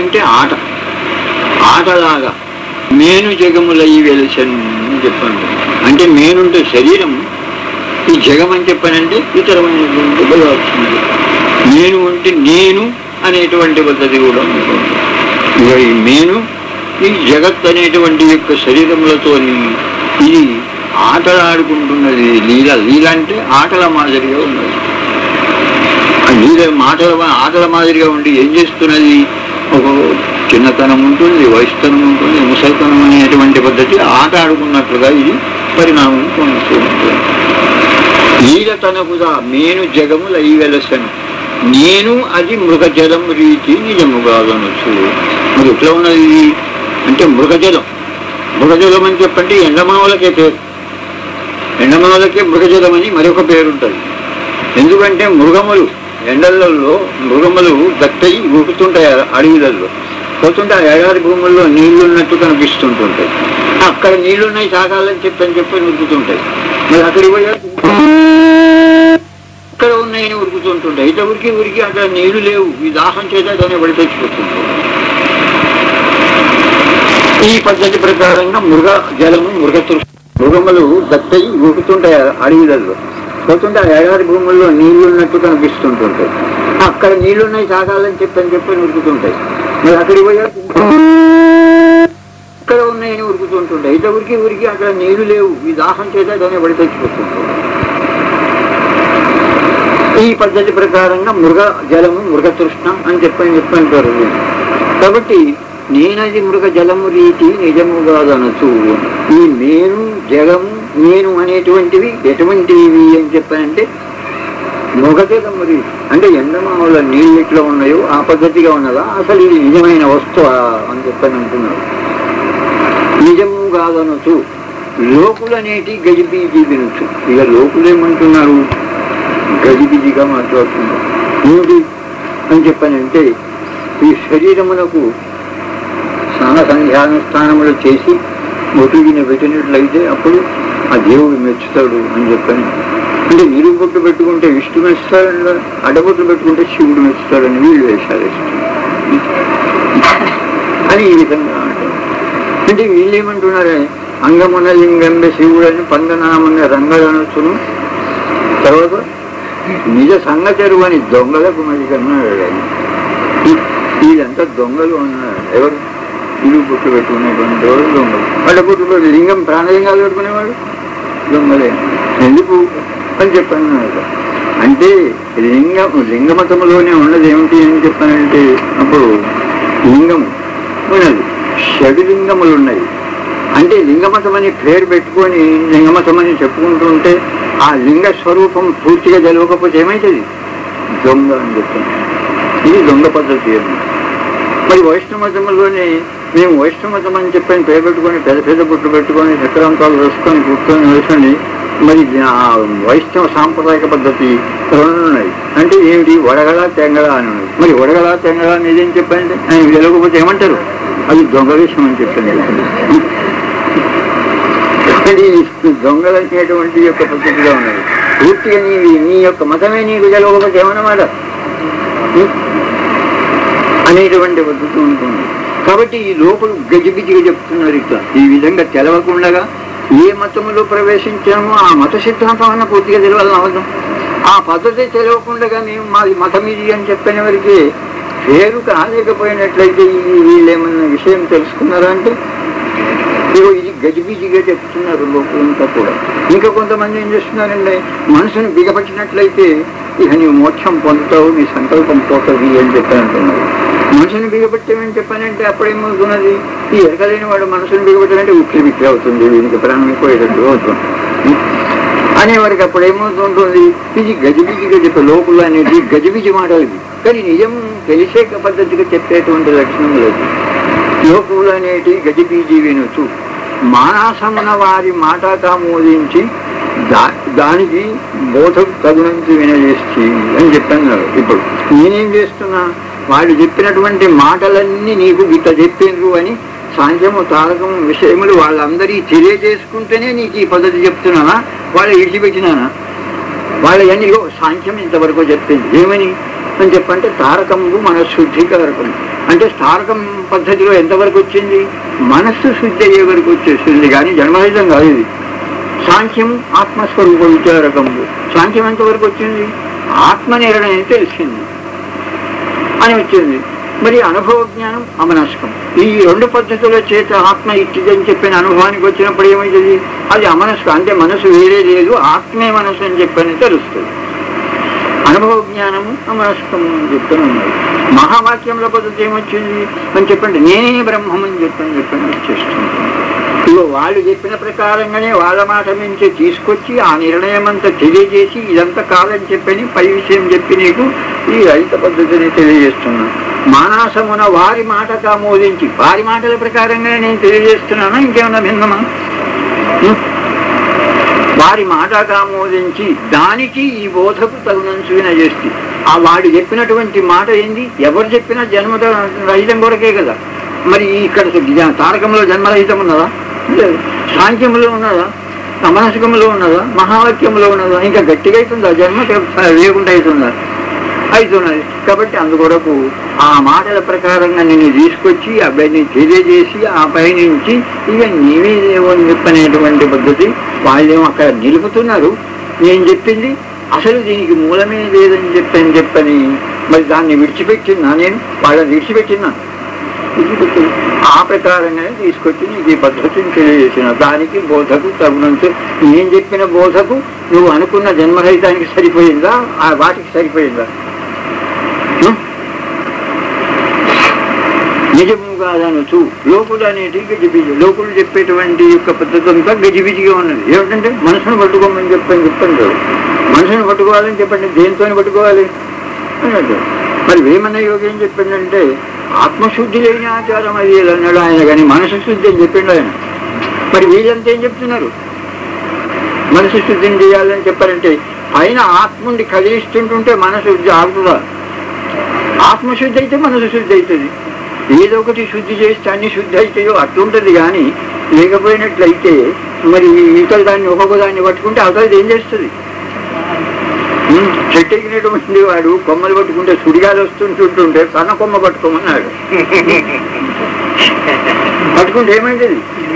అంటే ఆట ఆటలాగా మేను జగములై వెలిసన్ అని చెప్పండి అంటే మేనుంటే శరీరం ఈ జగం అని చెప్పానంటే ఇతరమైనటువంటి పదార్థం నేను అంటే నేను అనేటువంటి పద్ధతి కూడా ఉంటుంది ఇక ఈ నేను ఈ జగత్ అనేటువంటి యొక్క శరీరములతోని ఇది ఆటలాడుకుంటున్నది లీల లీల అంటే ఆటల మాదిరిగా ఉన్నది ఆ లీల మాటల మా- ఆటల మాదిరిగా ఉండి ఏం చేస్తున్నది ఒక చిన్నతనం ఉంటుంది వయసుతనం ఉంటుంది ముసలితనం అనేటువంటి పద్ధతి ఆట ఆడుకున్నట్లుగా ఇది పరిణామం పొందుతూ ఉంటుంది లీల తనకుగా మేను జగముల ఈ వెలసను నేను అది మృగజలం రీతి నిజముగా అనొచ్చు మరి ఎట్లా ఉన్నది ఇది? అంటే మృగజలం మృగజలం అని చెప్పంటే ఎండమావులకే పేరు ఎండమావులకే మృగజలం అని మరొక పేరు ఉంటుంది ఎందుకంటే మృగములు ఎండలలో మృగములు దట్టయి ఊపుతుంటాయి అడవిలలో పోతుంటే ఆ ఎడారి భూముల్లో నీళ్లు ఉన్నట్టు కనిపిస్తుంటుంటాయి అక్కడ నీళ్లున్నాయి తాగాలని చెప్పని చెప్పి ఉరుకుతుంటాయి మరి అక్కడికి పోయా ఇక్కడ ఉన్నాయని ఉరుకుతుంటుంటాయి ఇట్లా ఉరికి ఉరికి అక్కడ నీళ్లు లేవు ఈ దాహం చేత దాన్ని పడి తెచ్చిపోతుంటాయి ఈ పద్ధతి ప్రకారంగా మృగ జలము మృగ తృ- మృగములు దట్టయి ఊపుతుంటాయి అడవిలలో పోతుంటే ఆ ఎడారి భూముల్లో నీళ్లు ఉన్నట్టు కనిపిస్తుంటుంటాయి అక్కడ నీళ్లున్నాయి తాగాలని చెప్పని చెప్పి ఉరుకుతుంటాయి మరి అక్కడికి పోయా ఇక్కడ ఉన్నాయని ఉరుకుతుంటుంటాయి ఇట్లా ఉరికి ఉరికి అక్కడ నీళ్లు లేవు ఈ దాహం చేత దాన్ని పడి తెచ్చిపోతుంటాయి ఈ పద్ధతి ప్రకారంగా మృగ జలము మృగ తృష్ణ అని చెప్పని చెప్పంటారు కాబట్టి నేనది మృగ జలము రీతి నిజముగా అనొచ్చు ఈ నేను జలము నేను అనేటువంటివి ఎటువంటివి అని చెప్పానంటే మృగజలము రీతి అంటే ఎండమావుల నీళ్ళు ఎట్లా ఉన్నాయో ఆ పద్ధతిగా ఉన్నదా అసలు ఇది నిజమైన వస్తువా అని చెప్పని అంటున్నారు నిజము కాదనొచ్చు లోకులనేటి గజిబీజీ వినొచ్చు ఇక లోకులేమంటున్నారు గజిబిజిగా మాట్లాడుతున్నారు ఏమిటి అని చెప్పానంటే ఈ శరీరమునకు స్నాన సంధ్యానుష్ఠానములు చేసి ఒటిగిన పెట్టినట్లయితే అప్పుడు ఆ దేవుడు మెచ్చుతాడు అని చెప్పని అంటే నిరుగు బొట్టు పెట్టుకుంటే విష్ణు మెచ్చుతాడు అడ్డబొట్లు పెట్టుకుంటే శివుడు మెచ్చుతాడని వీళ్ళు వేశారు అని ఈ విధంగా అంటారు అంటే వీళ్ళు ఏమంటున్నారే అంగమున లింగంబె శివుడని పంగనామన్న రంగడనొచ్చును తర్వాత నిజ సంగతరు అని దొంగలకు మరి కన్నాడు ఆయన. ఈ- వీళ్ళంతా దొంగలు అన్నారు ఎవరు ఇల్లు పుట్టు పెట్టుకునేటువంటి వాడు దొంగలు వాళ్ళ పుట్టులో లింగం ప్రాణలింగాలు పెట్టుకునేవాడు దొంగలే ఎందుకు అని చెప్పాను అన్నమాట. అంటే లింగం లింగమతములోనే ఉన్నది ఏమిటి అని చెప్పానంటే అప్పుడు లింగము ఉన్నది షడు లింగములు ఉన్నాయి అంటే లింగమతం అని పేరు పెట్టుకొని లింగమతం అని చెప్పుకుంటూ ఉంటే ఆ లింగ స్వరూపం పూర్తిగా తెలియకపోతే ఏమవుతుంది దొంగ అని చెప్తాను ఇది దొంగ పద్ధతి అన్నమాట. మరి వైష్ణవమతంలోనే మేము వైష్ణవమతం అని చెప్పని పేరు పెట్టుకొని పెద్ద పెద్ద బుట్లు పెట్టుకొని చక్రాంతాలు వేసుకొని కూర్చొని వేసుకొని మరి ఆ వైష్ణవ సాంప్రదాయక పద్ధతి రెండు ఉన్నాయి అంటే ఏమిటి వడగడ తెంగడ అని ఉన్నది మరి వడగడ తెంగడ అని ఇదేం చెప్పండి ఆయన తెలియకపోతే ఏమంటారు అది దొంగ విషయం అని చెప్పండి అది దొంగలు అనేటువంటి యొక్క పద్ధతిగా ఉన్నది పూర్తిగా నీ నీ యొక్క మతమే నీకు తెలియకపోతే ఏమన్నమాట అనేటువంటి పద్ధతి ఉంటుంది కాబట్టి ఈ లోపల గజిబిజిగా చెప్తున్నారు ఇట్లా ఈ విధంగా తెలవకుండగా ఏ మతములో ప్రవేశించామో ఆ మత సిద్ధాంతం అన్న పూర్తిగా తెలియాలని అవసరం ఆ పద్ధతి తెలియకుండగా మేము మాది మతం ఇది అని చెప్పిన వరకు పేరు కాలేకపోయినట్లయితే ఈ వీళ్ళేమన్నా విషయం తెలుసుకున్నారా అంటే ఇదిగో ఇది గజిబిజిగా చెప్తున్నారు లోపలంతా కూడా ఇంకా కొంతమంది ఏం చేస్తున్నారంటే మనసును బిగపట్టినట్లయితే ఇక నీవు మోక్షం పొందుతావు నీ సంకల్పం పోతుంది అని చెప్పి అంటున్నారు మనసుని బిగపట్టేమని చెప్పానంటే అప్పుడేమవుతున్నది ఈ ఎరకలేని వాడు మనసును బిగపట్టాలంటే ఉక్కిరి బిక్కిరి అవుతుంది వీనికి ప్రాణం పోయేటట్టు అవుతుంది అనే వరకు అప్పుడు ఏమవుతుంటుంది ఇది గజిబిజిగా చెప్పే లోపల అనేది గజిబిజి మాటలు ఇవి కానీ నిజం తెలిసే పద్ధతిగా చెప్పేటువంటి లక్షణం లేదు లోకులు అనేటి గజిబీజీ వినుచు మానసమున వారి మాట కామోదించి దా దానికి బోధ తగునంతి వినజేసి అని చెప్పన్నారు ఇప్పుడు నేనేం చేస్తున్నా వాళ్ళు చెప్పినటువంటి మాటలన్నీ నీకు గిట్ట చెప్పిండ్రు అని సాంఖ్యము తారకము విషయములు వాళ్ళందరి తెలియజేసుకుంటేనే నీకు ఈ పద్ధతి చెప్తున్నానా వాళ్ళు విడిచిపెట్టినానా వాళ్ళ ఎన్నిగో సాంఖ్యం ఇంతవరకు చెప్పింది ఏమని అని చెప్పంటే తారకము మన శుద్ధికారకం అంటే తారకం పద్ధతిలో ఎంతవరకు వచ్చింది మనస్సు శుద్ధి అయ్యే వరకు వచ్చేసింది కానీ జన్మరహితం కాదు ఇది సాంఖ్యం ఆత్మస్వరూప విచారకము సాంఖ్యం ఎంతవరకు వచ్చింది ఆత్మ నిర్ణయం తెలిసింది అని వచ్చింది మరి అనుభవ జ్ఞానం అమనస్కం ఈ రెండు పద్ధతుల చేత ఆత్మ ఇట్టిదని చెప్పిన అనుభవానికి వచ్చినప్పుడు ఏమవుతుంది అది అమనస్కం అంటే మనసు వేరే లేదు ఆత్మే మనసు అని చెప్పని తెలుస్తుంది అనుభవ జ్ఞానము అమనస్కము అని చెప్పని ఉన్నది మహావాక్యంలో పద్ధతి ఏమొచ్చింది అని చెప్పండి నేనే బ్రహ్మం అని చెప్పని చెప్పని వచ్చేస్తుంది ఇగో వాళ్ళు చెప్పిన ప్రకారంగానే వాళ్ళ మాట నుంచి తీసుకొచ్చి ఆ నిర్ణయం అంతా తెలియజేసి ఇదంతా కాదని చెప్పని పై విషయం చెప్పి నీకు ఈ రైత పద్ధతిని తెలియజేస్తున్నా మానాసమున వారి మాట కామోదించి వారి మాటల ప్రకారంగానే నేను తెలియజేస్తున్నానా ఇంకేమన్నా భిన్నమా ఉం? వారి మాట కామోదించి దానికి ఈ బోధకు తగునంచు వినజేస్తే ఆ వాడు చెప్పినటువంటి మాట ఏంది ఎవరు చెప్పినా జన్మ రహితం కొరకే కదా మరి ఇక్కడ జ- తారకంలో జన్మరహితం ఉన్నదా లేదు సాంఖ్యంలో ఉన్నదా సమనసుకంలో ఉన్నదా మహావాక్యంలో ఉన్నదా ఇంకా గట్టిగా అవుతుందా జన్మ లేకుండా అవుతుందా అవుతున్నది కాబట్టి అందుకొరకు ఆ మాటల ప్రకారంగా నేను తీసుకొచ్చి ఆ అబ్బాయిని తెలియజేసి ఆ పై నుంచి ఇక నీవే దేవుని చెప్పనేటువంటి పద్ధతి వాళ్ళేమో అక్కడ నిలుపుతున్నారు నేను చెప్పింది అసలు దీనికి మూలమే లేదని చెప్పని చెప్పని మరి దాన్ని విడిచిపెట్టినా నేను వాళ్ళని విడిచిపెట్టినా విడిచిపెట్టి ఆ ప్రకారంగానే తీసుకొచ్చి నీకు ఈ పద్ధతిని తెలియజేసిన దానికి బోధకు తగినంత నేను చెప్పిన బోధకు నువ్వు అనుకున్న జన్మరహితానికి సరిపోయిందా ఆ వాటికి సరిపోయిందా ఉం? నిజము కాదనొచ్చు లోకులు అనేటి గజిబిజి లోకులు చెప్పేటువంటి యొక్క పద్ధతి అంతా గజిబిజిగా ఉన్నది ఏమిటంటే మనసును పట్టుకోమని చెప్పని చెప్పండి మనసును పట్టుకోవాలని చెప్పండి దేంతో పట్టుకోవాలి అని అంటారు. మరి వేమన్న యోగి ఏం చెప్పిందంటే ఆత్మశుద్ధి లేని ఆచారం అది అన్నాడు ఆయన కానీ మనసు శుద్ధి అని చెప్పిండు ఆయన మరి వీళ్ళంతా ఏం చెప్తున్నారు మనసు శుద్ధిని చేయాలని చెప్పారంటే పైన ఆత్ముండి కలిగిస్తుంటుంటే మనసు ఆగుతుందా ఆత్మశుద్ధి అయితే మనసు శుద్ధి అవుతుంది ఏదో ఒకటి శుద్ధి చేస్తే అన్ని శుద్ధి అవుతాయో అట్లుంటది కానీ లేకపోయినట్లయితే మరి ఇతరు దాన్ని ఒక్కొక్క దాన్ని పట్టుకుంటే అవతలది ఏం చేస్తుంది ఉం, చెట్టు ఎక్కినటువంటి వాడు కొమ్మలు పట్టుకుంటే సుడిగాలు వస్తుంటుంటుంటే సన్న కొమ్మ పట్టుకోమన్నాడు పట్టుకుంటే ఏమైంది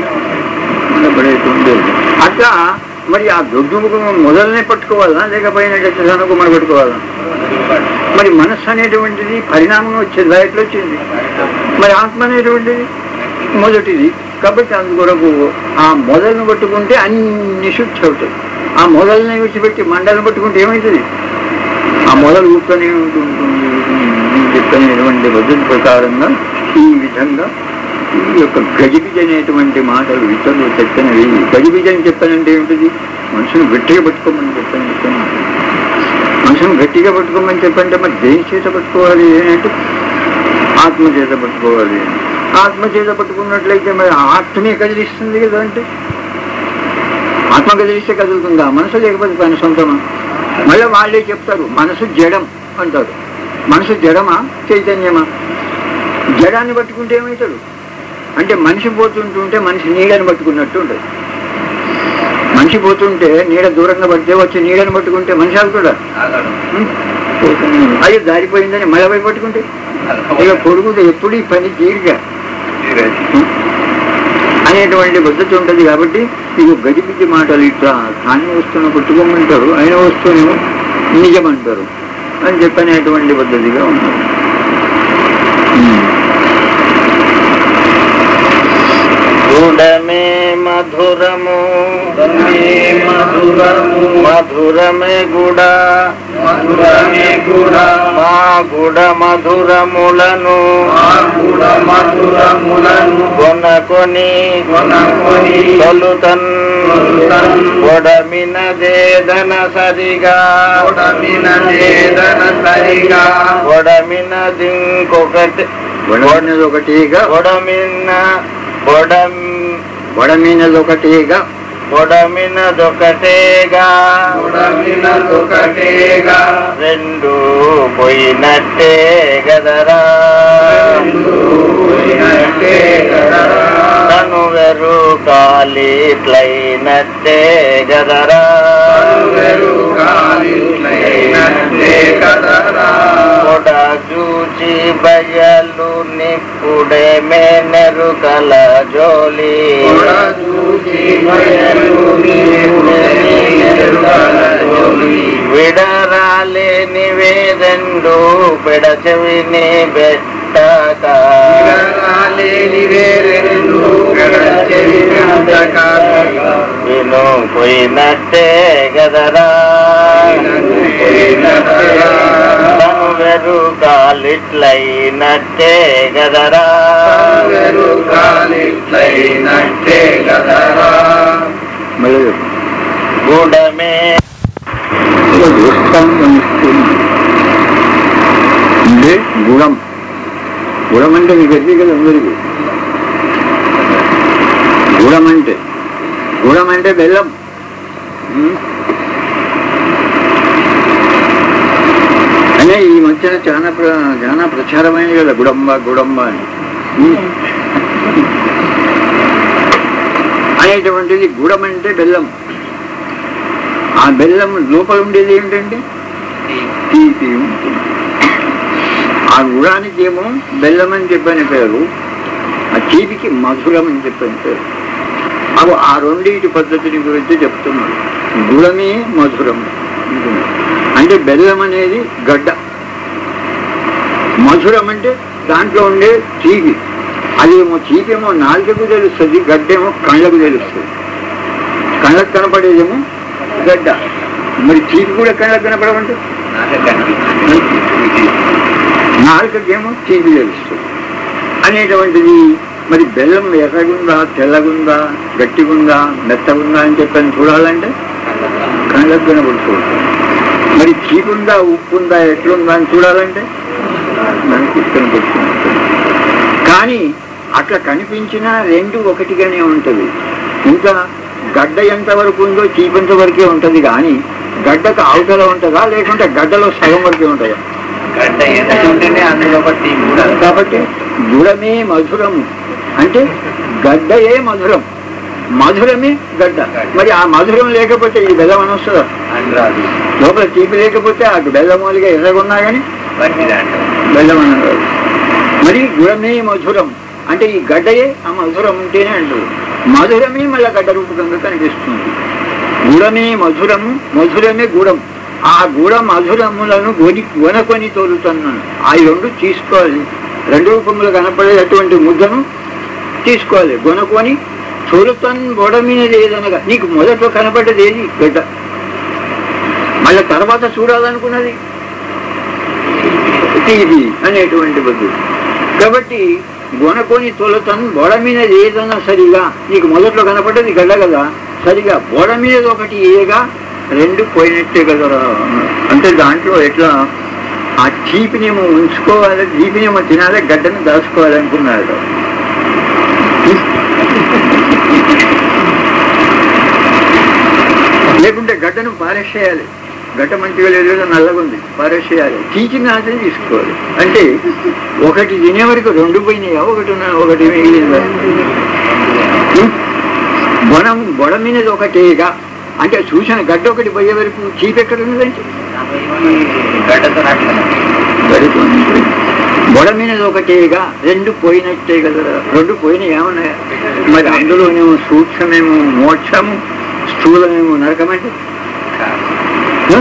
అట్లా మరి ఆ దొడ్డు మొదలనే పట్టుకోవాలా లేకపోయినట్లయితే సన్న కొమ్మను పట్టుకోవాలా మరి మనస్సు అనేటువంటిది పరిణామం వచ్చిందా ఎట్లా వచ్చింది మరి ఆత్మ అనేటువంటిది మొదటిది కాబట్టి అందుకొరకు ఆ మొదలను పట్టుకుంటే అన్ని శుద్ధి అవుతాయి ఆ మొదలని విడిచిపెట్టి మండలం పట్టుకుంటే ఏమవుతుంది ఆ మొదలు కూర్చొని ఉంటుంది నేను చెప్పినటువంటి పద్ధతి ప్రకారంగా ఈ విధంగా ఈ యొక్క గజిబిజ అనేటువంటి మాటలు ఇతరులు చెప్పినవి గజిబిజ అని చెప్పానంటే ఏమిటిది మనుషులు గట్టిగా పట్టుకోమని చెప్పని చెప్పాను మనుషులు గట్టిగా పట్టుకోమని చెప్పంటే మరి దేని చేత పట్టుకోవాలి ఏంటంటే ఆత్మ చేత పట్టుకోవాలి ఆత్మ చేత పట్టుకున్నట్లయితే మరి ఆత్మే కదిలిస్తుంది కదా అంటే ఆత్మ కదిలిస్తే కదులుతుందా మనసు లేకపోతే పని సొంతమా మళ్ళీ వాళ్ళే చెప్తారు మనసు జడం అంటారు మనసు జడమా చైతన్యమా జడాన్ని పట్టుకుంటే ఏమవుతాడు అంటే మనిషి పోతుంటుంటే మనిషి నీడని పట్టుకున్నట్టు ఉంటుంది మనిషి పోతుంటే నీడ దూరంగా పడితే వచ్చి నీడని పట్టుకుంటే మనిషి ఆగుతాడా ఉం? అయ్యో దారిపోయిందని మళ్ళీ పోయి పట్టుకుంటే ఇక పొడుగు ఎప్పుడు ఈ పని తీరిగా అనేటువంటి పద్ధతి ఉంటుంది కాబట్టి ఇవి గజిబిజి మాటలు ఇట్లా కాని వస్తువును పట్టుకోమంటారు అయిన వస్తువునేమో నిజమంటారు అని చెప్పనేటువంటి పద్ధతిగా ఉన్నారు గుడమే మధురము మధురము మధురమే గుడ మధురమే గుడ మా గుడ మధురములను గుడ మధురములను కొనకొని కొనకొని తొలుతన్ తొలుతన్ కొడమిన దేదన సరిగా కొడమిన చేదన సరిగా కొడమిన దింకొకటి వడమినది ఒకటిగా కొడమిన కొడం వడమినది ఒకటిగా కొడమినదొకటేగా కొడమిన ఒకటేగా రెండు పోయినట్టే గదరా పోయినట్టే గదరా. తను వెరు కాలిట్లైనట్టే గదరా వెరు గాలి భయమే నెరుకల జోలి కొడ చూసి భయలు నీరుగల జోలి విడరాలే నివేదండు పెడచెవిని బెట్టక విడరాలేని వేరెందు గడచెవినంతగా విను పోయినట్టే గదరా తను వెరు కాలిట్లయినట్టే గదరా వెరు కాలిట్లైనట్టే గదరా మళ్ళీ చెప్పు. గుడమే ఒక దృష్టాంతం ఇస్తుంది అంటే గుణం గుణం అంటే మీకు తెలియదు కదా అందరికీ గుణం అంటే గుణం అంటే బెల్లం ఉం? అనే ఈ మధ్యన చాలా ప్ర చాలా ప్రచారమైనది కదా గుడంబ గుడంబ అని ఉం? అనేటువంటిది గుడం అంటే బెల్లం ఆ బెల్లం లోపల ఉండేది ఏమిటంటే తీపి ఉంటుంది ఆ గుడానికి ఏమో బెల్లం అని చెప్పని పేరు ఆ తీపికి మధురం అని చెప్పని పేరు అవి ఆ రెండింటి పద్ధతిని గురించి చెప్తున్నాడు గుడమే మధురం అంటే బెల్లం అనేది గడ్డ మధురం అంటే దాంట్లో ఉండే తీపి అదేమో తీపేమో నాలుకకు తెలుస్తుంది గడ్డేమో కళ్ళకు తెలుస్తుంది కళ్ళకు కనపడేదేమో గడ్డ మరి తీపి కూడా కళ్ళకు కనపడమంటే నాలుకకేమో తీపి తెలుస్తుంది అనేటువంటిది మరి బెల్లం ఎర్రగుందా తెల్లగుందా గట్టిగుందా మెత్తగుందా అని చెప్పని చూడాలంటే కళ్ళకు కనబడుతుంది మరి చీపుందా ఉప్పుందా ఎట్లుందా అని చూడాలంటే మనకి కనపడుతుంది కానీ అట్లా కనిపించినా రెండు ఒకటిగానే ఉంటుంది ఇంకా గడ్డ ఎంత వరకు ఉందో చీపెంత వరకే ఉంటుంది కానీ గడ్డకు అవతల ఉంటుందా లేకుంటే గడ్డలో సగం వరకే ఉంటుందా గడ్డ ఎంత ఉంటేనే అందులో బట్టి కూడా కాబట్టి గుడమే మధురం అంటే గడ్డయే మధురం మధురమే గడ్డ మరి ఆ మధురం లేకపోతే ఈ బెల్లం అని వస్తుందా అంటారు లోపల తీపి లేకపోతే ఆ బెల్లం మూలిగా ఎర్రగున్నా కానీ బట్టి అంటారు బెల్లం అని అనరు. మరి గుడమే మధురం అంటే ఈ గడ్డయే ఆ మధురం ఉంటేనే అంటారు మధురమే మళ్ళీ గడ్డ రూపకంగా కనిపిస్తుంది గుడమే మధురము మధురమే గుడం ఆ గుడ మధురములను గొని గొనకొని తోలుతున్నాను ఆ రెండు తీసుకోవాలి రెండు రూపములు కనపడేటువంటి ముద్దను తీసుకోవాలి గొనకొని తోలుతన్ గొడమినది ఏదనగా నీకు మొదట్లో కనపడ్డది ఏది గడ్డ మళ్ళీ తర్వాత చూడాలనుకున్నది ఇది అనేటువంటి బుద్ధి కాబట్టి గొనకొని తొలతను బొడ మీద ఏదన్నా సరిగా నీకు మొదట్లో కనపడ్డది గడ్డ కదా సరిగా బొడ మీద ఒకటి ఏగా రెండు పోయినట్టే కదరా అంటే దాంట్లో ఎట్లా ఆ చీపినేమో ఉంచుకోవాలి చీపినేమో తినాలి గడ్డను దాచుకోవాలి అనుకున్నాడు లేకుంటే గడ్డను పారేసేయాలి గడ్డ మంచిగా లేదు ఏదో నల్లగా ఉంది పారేసేయాలి చీచిన ఆశ తీసుకోవాలి అంటే ఒకటి తినే వరకు రెండు పోయినాయా ఒకటి ఉన్న- ఒకటి మిగిలిందా ఉం? బొనం బొడ మీద ఒకటేగా అంటే చూసిన గడ్డ ఒకటి పోయే వరకు చీపు ఎక్కడ ఉన్నదంటే గడ్డతో నాటి గడ్డతో ఉంది. బొడ మీద ఒకటేగా రెండు పోయినట్టే కదా రెండు పోయినాయి ఏమన్నాయా మరి అందులోనేమో సూక్ష్మమేమో మోక్షము స్థూలమేమో నరకమంటే ఆ?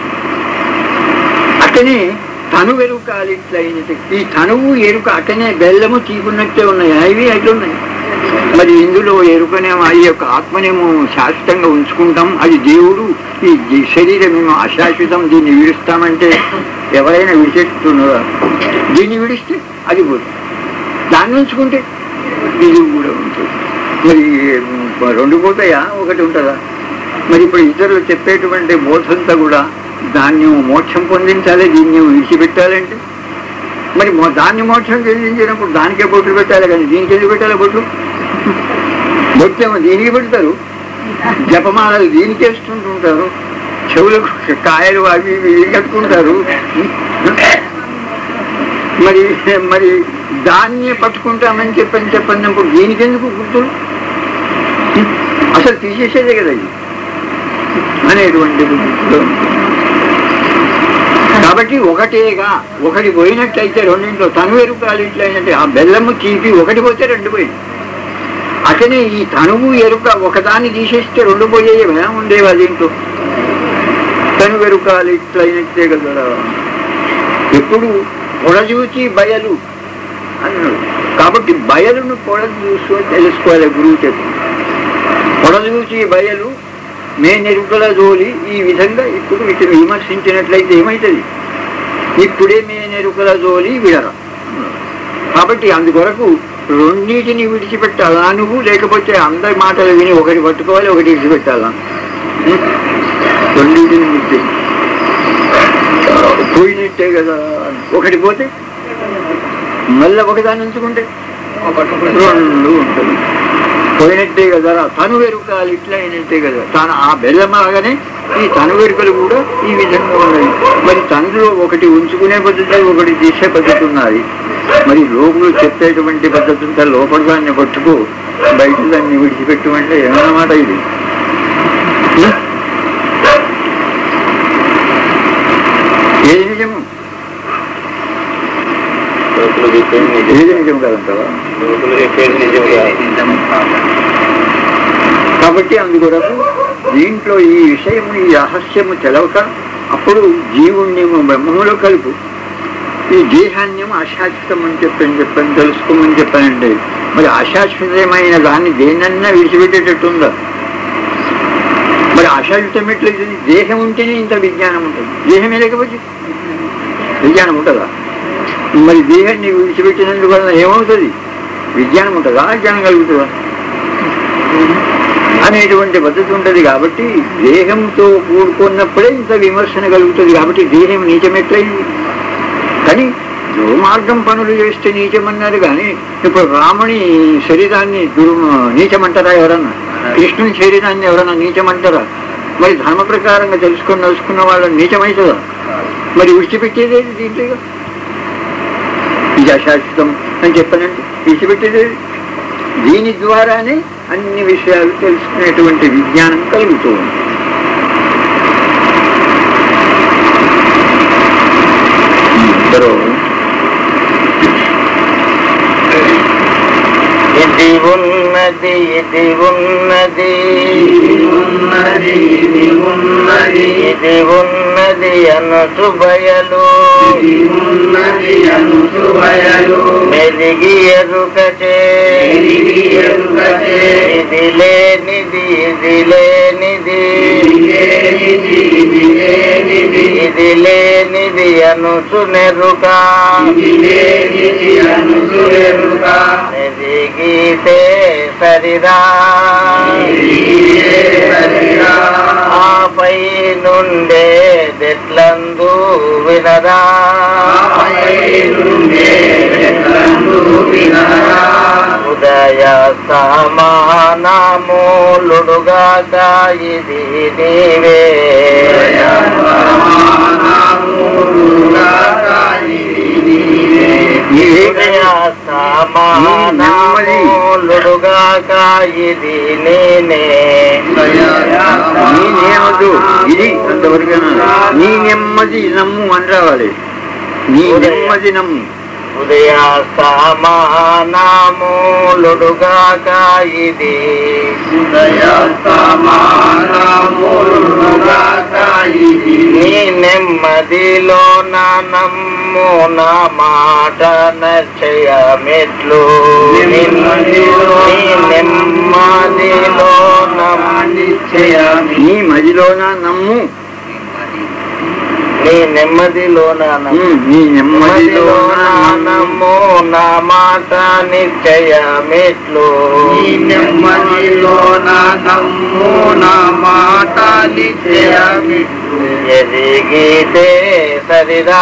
అట్టనే తను ఎరుక ఇట్లయినట్టు ఈ తనువు ఎరుక అట్టనే బెల్లము తీకున్నట్టే ఉన్నాయి అవి అట్లున్నాయి మరి ఇందులో ఎరుకనేమో ఈ యొక్క ఆత్మనేమో శాశ్వతంగా ఉంచుకుంటాం అది దేవుడు ఈ జీ- శరీరమేమో అశాశ్వతం దీన్ని విడుస్తామంటే ఎవరైనా విడిచేస్తున్నారా దీన్ని విడిస్తే అది పోతుంది దాన్ని ఉంచుకుంటే ఇది కూడా ఉంటుంది మరి ఉమ్, రెండు పోతాయా ఒకటి ఉంటుందా మరి ఇప్పుడు ఇతరులు చెప్పేటువంటి బోధంతా కూడా దాన్ని మోక్షం పొందించాలి దీన్ని విడిచిపెట్టాలంటే మరి మో- దాన్ని మోక్షం చెందించినప్పుడు దానికే బొట్లు పెట్టాలి కానీ దీనికి ఎందుకు పెట్టాలి బొట్లు బొట్టేమో దీనికి పెడతారు జపమాలలు దీనికి వేస్తుంటుంటారు చెవులకు కాయలు అవి ఇవి ఇవి కట్టుకుంటారు మరి మరి దాన్ని పట్టుకుంటామని చెప్పని చెప్పినప్పుడు దీనికి ఎందుకు గుర్తులు అసలు తీసేసేదే కదా ఇది అనేటువంటి బుద్ధిలో ఉంది. కాబట్టి ఒకటి ఒకటేగా ఒకటి పోయినట్లయితే రెండింట్లో తను ఎరుకాలు ఇట్లయినట్టే ఆ బెల్లము తీపి ఒకటి పోతే రెండు పోయింది అతనే ఈ తనువు ఎరుక ఒకదాన్ని తీసేస్తే రెండు పోయే ఎలా ఉండేవి దీంట్లో తను ఎరుకాలు ఇట్లయినట్టే కదా ఎప్పుడు పొడజూచి బయలు అన్నాడు కాబట్టి బయలును పొడ చూసుకో తెలుసుకోవాలి గురువు చేత పొడజూచి బయలు మే నెరుకల జోలి ఈ విధంగా ఇప్పుడు ఇతను విమర్శించినట్లయితే ఏమవుతుంది ఇప్పుడే మే నెరుకల జోలి విడర కాబట్టి అందుకొరకు రెండింటిని విడిచిపెట్టాలా నువ్వు లేకపోతే అందరి మాటలు విని ఒకటి పట్టుకోవాలి ఒకటి విడిచిపెట్టాలా ఉం? రెండింటిని విడిచి పోయినట్టే కదా ఒకటి పోతే మళ్ళీ ఒకదాన్ని ఉంచుకుంటే రెండు ఉంటుంది పోయినట్టే కదా తను వెరుకాలు ఇట్లా అయినట్టే కదా తను ఆ బెల్లమాగానే ఈ తను వెరుకలు కూడా ఈ విధంగా ఉన్నాయి మరి తనలో ఒకటి ఉంచుకునే పద్ధతి ఒకటి తీసే పద్ధతి ఉన్నది మరి లోకులు చెప్పేటువంటి పద్ధతి ఉంటే లోపల దాన్ని పట్టుకో బయట దాన్ని విడిచిపెట్టమంటే ఏమన్నమాట ఇది ఉం? ఏది నిజము లోకులు చెప్పేది నిజం ఏది నిజం కదంటావా లోకులు చెప్పేది నిజం కాదు కాబట్టి అందుకొరకు దీంట్లో ఈ విషయము ఈ రహస్యము తెలవక అప్పుడు జీవుణ్ణేమో బ్రహ్మములో కలుపు ఈ దేహాన్యం అశాశ్వతం అని చెప్పని చెప్పని తెలుసుకోమని చెప్పానండి మరి అశాశ్వతమైన దాన్ని దేనన్నా విడిచిపెట్టేటట్టుందా మరి అశాశ్వతం ఎట్లయితుంది దేహం ఉంటేనే ఇంత విజ్ఞానం ఉంటుంది దేహమే లేకపోతే విజ్ఞానం ఉంటుందా మరి దేహాన్ని విడిచిపెట్టినందువల్ల ఏమవుతుంది విజ్ఞానం ఉంటుందా అజ్ఞానం కలుగుతుందా అనేటువంటి పద్ధతి ఉంటుంది కాబట్టి దేహంతో కూడుకున్నప్పుడే ఇంత విమర్శన కలుగుతుంది కాబట్టి దేహం నీచమెట్లయింది కానీ దుర్మార్గం పనులు చేస్తే నీచమన్నారు కానీ ఇప్పుడు రాముని శరీరాన్ని దుర్ నీచమంటారా ఎవరన్నా కృష్ణుని శరీరాన్ని ఎవరన్నా నీచమంటారా మరి ధర్మ ప్రకారంగా తెలుసుకొని నడుచుకున్న వాళ్ళని నీచమవుతుందా మరి విడిచిపెట్టేదేది దీంట్లో ఇది అశాశ్వతం అని చెప్పనండి విడిచిపెట్టేదేది దీని ద్వారానే అన్ని విషయాలు తెలుసుకునేటువంటి విజ్ఞానం కలుగుతూ ఉంది ఇద్దరు ఇది ఉన్నది ఇది ఉన్నది ఉన్నది ఇది ఉన్నది ఇది ఉన్నది అనసు బయలు ఇది ఉన్నది అనుసు బయలు మెలిగి ఎరుకచే మెలిగి ఎరుకచే ఇది లేనిది ఇది లేనిది ఇది లేనిది ఇది లేనిది ఇది లేనిది అనుసు నెరుక ఇది లేనిది అనుసు ఎరుక ఎదిగితే సరిరా ఎదిగితే సరిరా. ఆపై నుండే దెట్లందు వినరా ఆపై నుండే దెట్లందు వినరా. ఉదయ సమానమూలుడుగాక ఇది నీవే ఉదయ సమానమూలుడుగాక ఇది నేనే నీ నేమదు ఇది అంతవరకు నీ నెమ్మది నమ్ము అని రావాలి నీ నెమ్మది నమ్ము ఉదయ సమానమూలుడుగాక ఇది నీ నెమ్మదిలో నా నమ్ము నా మాట నచ్చయ మెట్లు నీ నెమ్మదిలో నమ్ము నీ మదిలోన నమ్ము నీ నెమ్మదిలో నా నమ్ము ఉమ్, నీ నెమ్మదిలో నెమ్మదిలోన నా నమ్ము నమ్ము నా మాట నిశ్చయ మెట్లు నెమ్మదిలో నా నమ్ము నా మాట నిత్యమిట్టు ఎదిగితే సరిరా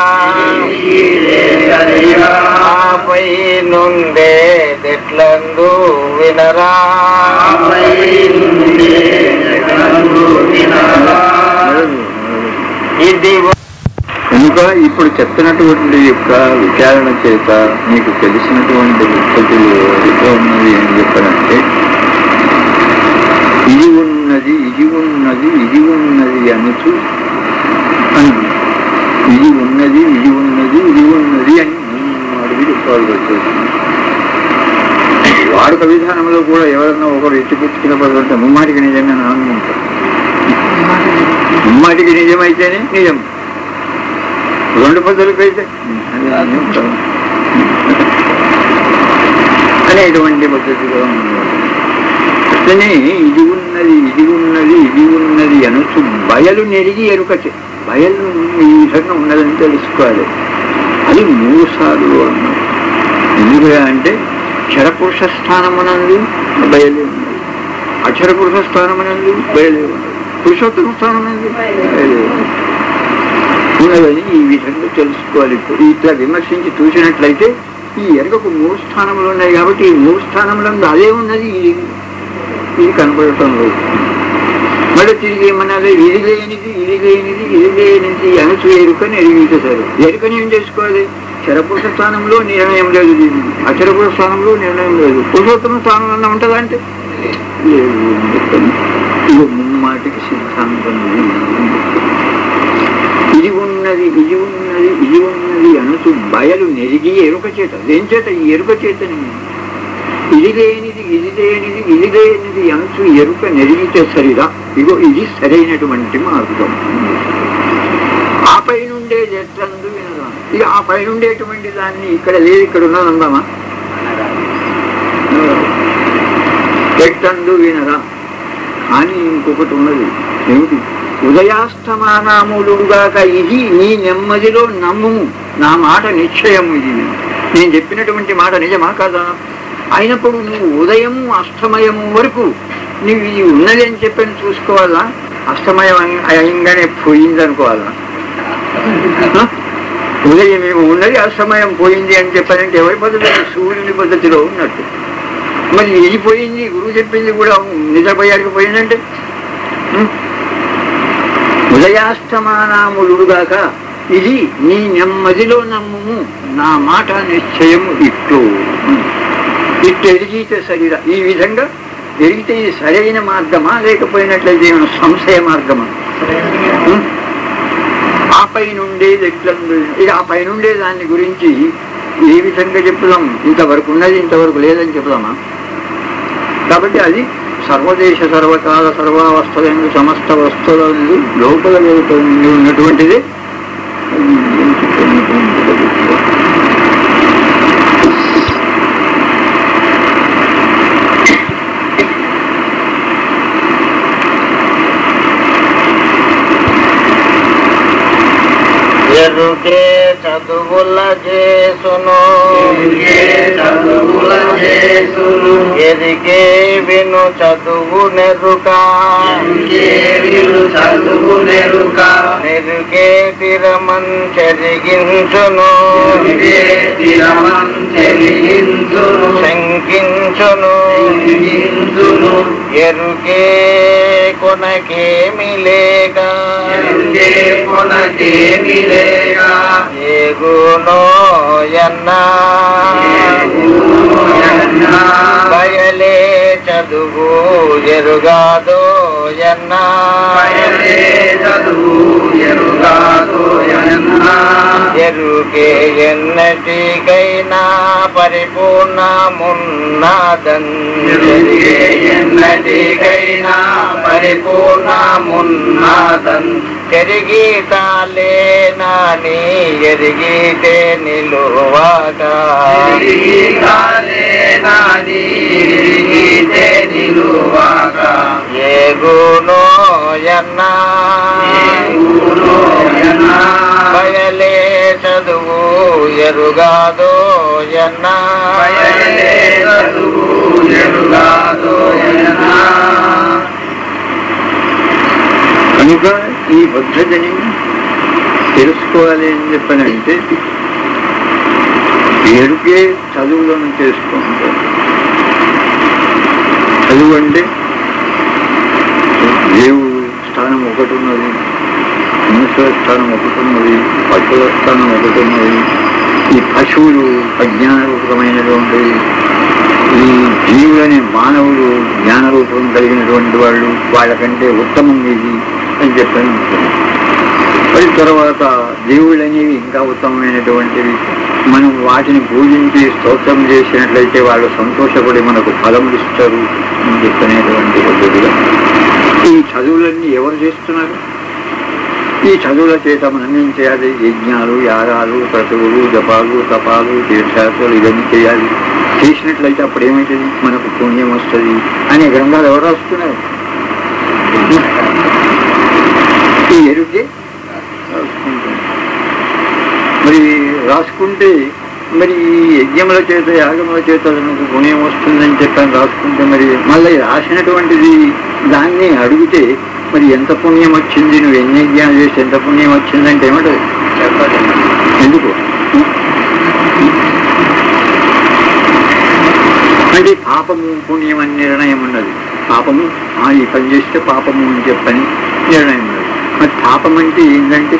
ఆపై నుండే దెట్లందు వినరా ఇది కనుక ఇప్పుడు చెప్తున్నటువంటి యొక్క విచారణ చేత మీకు తెలిసినటువంటి ఉత్పత్తులు ఎట్లా ఉన్నది అని చెప్పారంటే ఇది ఉన్నది ఇది ఉన్నది ఇది ఉన్నది అనుచు అని ఇది ఉన్నది ఇది ఉన్నది ఇది ఉన్నది అని అడిగి చెప్పాల్సి వచ్చేసింది వాడుక విధానంలో కూడా ఎవరన్నా ఒకరు ఎత్తి పుచ్చుకున్న పడుతుంటే ముమ్మాటికి నిజంగా అనుకుంటారు ముమ్మాటికి నిజమైతేనే నిజం రెండు పద్ధతులకైతే అది నిజం కాదు. అనేటువంటి పద్ధతిలో ఉన్నవాడు. అట్లనే ఇది ఉన్నది ఇది ఉన్నది ఇది ఉన్నది అనొచ్చు బయలు నెరిగి ఎరుకచే బయలు ఈ విధంగా ఉన్నదని తెలుసుకోవాలి అది మూడు సార్లు అన్నారు ఎందుకురా అంటే క్షరపురుష స్థానమునందు బయలు ఉన్నది అక్షర పురుష స్థానమునందు బయలు ఉన్నది పురుషోత్తమ స్థానమునందు బయలు ఉన్నది ఉన్నదని ఈ విధంగా తెలుసుకోవాలి ఇప్పుడు ఇట్లా విమర్శించి చూసినట్లయితే ఈ ఎరుకకు మూడు స్థానములు ఉన్నాయి కాబట్టి ఈ మూడు స్థానములందు అదే ఉన్నది ఇది ఇది కనపడటం లేదు మళ్ళీ తిరిగి ఏమనాలి ఇది లేనిది ఇది లేనిది ఇది లేనిది అనసు ఎరుకని ఎరిగించేశారు ఎరుకని ఏం చేసుకోవాలి చరపురుష స్థానంలో నిర్ణయం లేదు దీనికి అచరపురుష స్థానంలో నిర్ణయం లేదు పురుషోత్తమ స్థానంలో ఉంటుందా అంటే లేదు అని చెప్పాను. ఇది ముమ్మాటికి సిద్ధాంతం ఇది. ఇది ఉన్నది ఇది ఉన్నది ఇది ఉన్నది అనుచు బయలు నెరిగి ఎరుక చేత దేని చేత ఈ ఎరుక చేతని ఇది లేనిది ఇది లేనిది ఇది లేనిది అనుచు ఎరుక నెరిగితే సరిదా ఇగో ఇది సరైనటువంటి మార్గం ఆ పైనుండేది ఎట్లందు వినదా ఇక ఆ పైనుండేటువంటి దాన్ని ఇక్కడ లేదు ఇక్కడ ఉన్నది అందామా ఎట్టందు వినరా కానీ ఇంకొకటి ఉన్నది ఏమిటి ఉదయాస్తమానాములుగాక ఇది నీ నెమ్మదిలో నమ్ముము నా మాట నిశ్చయము ఇది నేను చెప్పినటువంటి మాట నిజమా కాదా అయినప్పుడు నువ్వు ఉదయం అస్తమయము వరకు నువ్వు ఇది ఉన్నది అని చెప్పని చూసుకోవాలా అస్తమయం అయి- అయంగానే పోయింది అనుకోవాలా హ? ఉదయం ఏమో ఉన్నది అస్తమయం పోయింది అని చెప్పాలంటే ఎవరి పద్ధతి సూర్యుని పద్ధతిలో ఉన్నట్టు మరి ఇది పోయింది గురువు చెప్పింది కూడా నిద్రపోయాడికి పోయిందంటే ఉం? ఉదయాస్తమానాములుగాక ఇది నీ నెమ్మదిలో నమ్ముము నా మాట నిశ్చయము ఇట్లు ఇట్లు ఎరిగితే సరిరా ఈ విధంగా ఎరిగితే ఇది సరైన మార్గమా లేకపోయినట్లయితే ఏమైనా సంశయ మార్గమా ఉం? ఆ పైనుండేది ఎట్లందు ఇక ఆ పైనుండే దాని గురించి ఏ విధంగా చెప్పుదాం ఇంతవరకు ఉన్నది ఇంతవరకు లేదని చెప్దామా కాబట్టి అది సర్వదేశ సర్వకాల సర్వావస్థలందు సమస్త వస్తువులందు లోపల లోపల నుండి ఉన్నటువంటిది ఎరుకే చదువుల చేసును ఎరుకే చదువుల చేసును. ఎరికే విను చదువు నెరుక ఎరుకే విను చదువు నెరుక. నెరుకే తిరమన్ చెరిగించును ఎరుకే స్థిరమం చెలించును. శంకించును చెలించును. ఎరుకే కొనకేమి లేక ఎరుకే కొనకేమి లేక. ఏగునో ఎన్నా ఏగునోయన్నా. బయలే చదువు ఎరుగాదో ఎన్నా బయలే చదువు ఎరుగాదోయన్నా. ఎరుకే ఎన్నటికైనా పరిపూర్ణమున్నదన్ ఎరుకే ఎన్నటికైనా పరిపూర్ణమున్నదన్. ఎరిగి తాలే నాని ఎరిగితే నిలువాక తిరిగి కాలే నాది తిరిగితే నిలువాక. ఏగునో ఎన్నా ఏగునోయన్నా. బయలే చదువు ఎరుగాదో ఎన్నా బయలే చదువు ఎరుగాదోయన్నా. కనుక ఈ పద్ధతిని తెలుసుకోవాలి అని చెప్పనంటే ఎరుకే చదువులను చేసుకుంటారు చదువు అంటే దేవుడు స్థానం ఒకటి ఉన్నది మనుషుల స్థానం ఒకటి ఉన్నది పశువుల స్థానం ఒకటి ఉన్నది ఈ పశువులు అజ్ఞానరూపమైనటువంటి ఈ జీవులనే మానవులు జ్ఞానరూపం కలిగినటువంటి వాళ్ళు వాళ్ళకంటే ఉత్తమం ఇది అని చెప్పాను మరి మరి తర్వాత దేవుళ్ళు అనేవి ఇంకా ఉత్తమమైనటువంటివి మనం వాటిని పూజించి స్తోత్రం చేసినట్లయితే వాళ్ళు సంతోషపడి మనకు ఫలం ఇస్తారు అని చెప్పనేటువంటి పద్ధతిగా ఈ చదువులన్నీ ఎవరు చేస్తున్నారు ఈ చదువుల చేత మనం ఏం చేయాలి యజ్ఞాలు యాగాలు క్రతువులు జపాలు తపాలు తీర్థయాత్రలు ఇవన్నీ చేయాలి చేసినట్లయితే అప్పుడు ఏమవుతుంది మనకు పుణ్యం వస్తుంది అనే గ్రంథాలు ఎవరు రాస్తున్నారు ఈ ఎరుకే రాసుకుంటారు మరి రాసుకుంటే మరి ఈ యజ్ఞముల చేత యాగముల చేత మనకు పుణ్యం వస్తుందని చెప్పని రాసుకుంటే మరి మళ్ళీ రాసినటువంటిది దాన్ని అడిగితే మరి ఎంత పుణ్యం వచ్చింది నువ్వు ఎన్ని యజ్ఞాలు చేసి ఎంత పుణ్యం వచ్చిందంటే ఏమంటది చెప్పదు ఎందుకు అంటే పాపము పుణ్యం అని నిర్ణయం ఉన్నది పాపము ఆ ఈ పని చేస్తే పాపము అని చెప్పని నిర్ణయం ఉన్నది మరి పాపం అంటే ఏంటంటే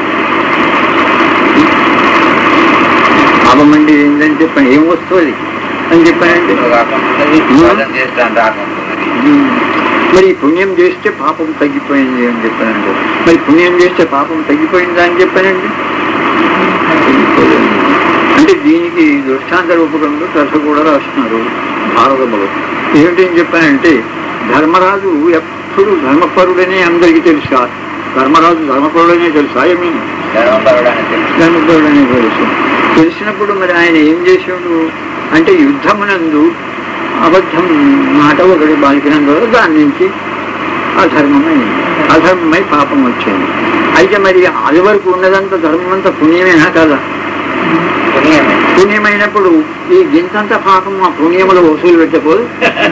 పాపం అంటే ఏంటని చెప్పని ఏం వస్తుంది అని చెప్పానంటే రాకుంటున్నది వాదన చేస్తాను రాకుంటున్నది ఉమ్, మరి పుణ్యం చేస్తే పాపం తగ్గిపోయింది అని చెప్పానండి మరి పుణ్యం చేస్తే పాపం తగ్గిపోయిందా అని చెప్పానండి తగ్గిపోలేదు. అంటే దీనికి దృష్టాంత రూపకంలో కథ కూడా రాస్తున్నారు భారతములో ఏమిటి అని చెప్పానంటే ధర్మరాజు ఎప్పుడు ధర్మపరుడనే అందరికీ తెలుసా ధర్మరాజు ధర్మపరుడనే తెలుసా ఏమీ ధర్మపరుడని తెలుసు ధర్మపరుడనే తెలుసు తెలిసినప్పుడు మరి ఆయన ఏం చేసాడు అంటే యుద్ధమునందు అబద్ధం మాట ఒకటి బాలికినందువల్ల దాని నుంచి అధర్మమైంది అధర్మమై పాపం వచ్చింది అయితే మరి అది వరకు ఉన్నదంతా ధర్మం అంతా పుణ్యమేనా కదా పుణ్యమే పుణ్యమైనప్పుడు ఈ గింతంత పాపం ఆ పుణ్యములు వసూలు పెట్టకపోదు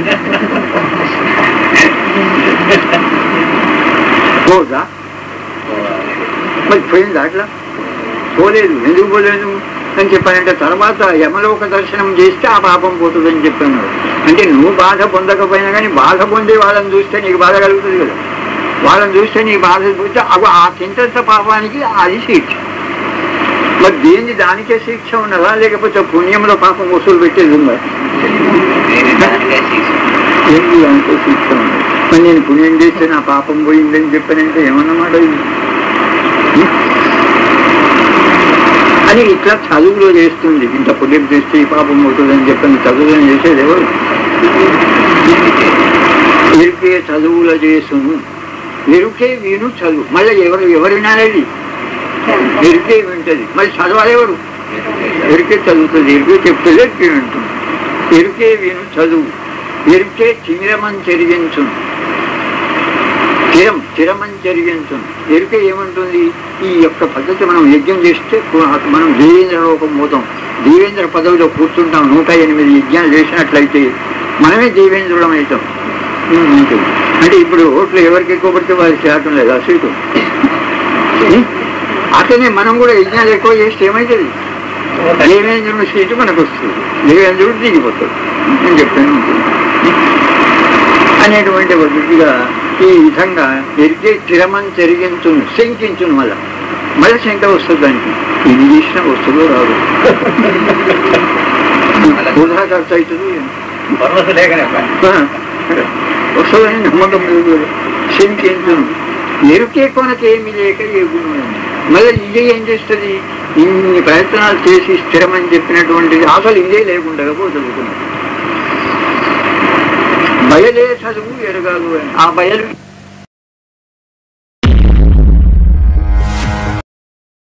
పోదా మరి పోయింది అట్లా పోలేదు ఎందుకు పోలేదు అని చెప్పానంటే తర్వాత యమలోక దర్శనం చేస్తే ఆ పాపం పోతుందని చెప్పాను అంటే నువ్వు బాధ పొందకపోయినా కానీ బాధ పొందే వాళ్ళని చూస్తే నీకు బాధ కలుగుతుంది కదా వాళ్ళని చూస్తే నీకు బాధ పోతే అవి ఆ చింతంత పాపానికి అది శిక్ష మరి దేన్ని దానికే శిక్ష ఉన్నదా లేకపోతే పుణ్యంలో పాపం వసూలు పెట్టేది ఉందా దీని దానికే శిక్ష ఏంటి దానికే శిక్ష ఉంది మరి నేను పుణ్యం చేస్తే నా పాపం పోయిందని చెప్పానంటే ఏమన్నమాట ఇది అని ఇట్లా చదువులో చేస్తుంది ఇంత పుణ్యం చేస్తే ఈ పాపం పోతుందని చెప్పని చదువులో చేసేది ఎవరు ఎరుకే చదువుల చేసును ఎరుకే విను చదువు మళ్ళీ ఎవరు ఎవరు వినాలి ఎరుకే వింటది మరి చదవాలి ఎవరు ఎరుకే చదువుతుంది ఎరుకే చెప్తుంది ఎరుకే వింటుంది ఎరుకే విను చదువు ఎరుకే చిరమని చెరిగించును చిరం చిరమని చెరిగించును ఎరుకే ఏమంటుంది ఈ యొక్క పద్ధతి మనం యజ్ఞం చేస్తే కు- మనం దేవేంద్ర లోకం పోతాం దేవేంద్ర పదవిలో కూర్చుంటాం నూట ఎనిమిది యజ్ఞాలు చేసినట్లయితే మనమే దేవేంద్రులం అవుతాం ఉమ్, ఉంటుంది. అంటే ఇప్పుడు ఓట్లు ఎవరికి ఎక్కువ పడితే వారికి చేయటం లేదు ఆ సీటు ఉమ్, అట్లనే మనం కూడా యజ్ఞాలు ఎక్కువ చేస్తే ఏమవుతుంది దేవేంద్రుని సీటు మనకు వస్తుంది దేవేంద్రుడు దిగిపోతాడు నేను చెప్పాను అనేటువంటి పద్ధతిగా ఈ విధంగా ఎరిగే స్థిరమం చెరిగించును శంకించును మళ్ళా మళ్ళీ శంక వస్తుంది దానికి ఇది చేసినా వస్తుందో రాదు వృధా ఖర్చు అవుతుంది పర్వత లేకనే పని. ఆ, వస్తుందని నమ్మకం లేదు శంకించును ఎరుకే కొనకి ఏమి లేక ఏ గుణం ఉంది. మళ్ళీ ఇదే ఏం చేస్తుంది ఇన్ని ప్రయత్నాలు చేసి స్థిరమని చెప్పినటువంటిది అసలు ఇదే లేకుండా పోతుంది బయలే చదువు ఎరగాదు అని ఆ బయలు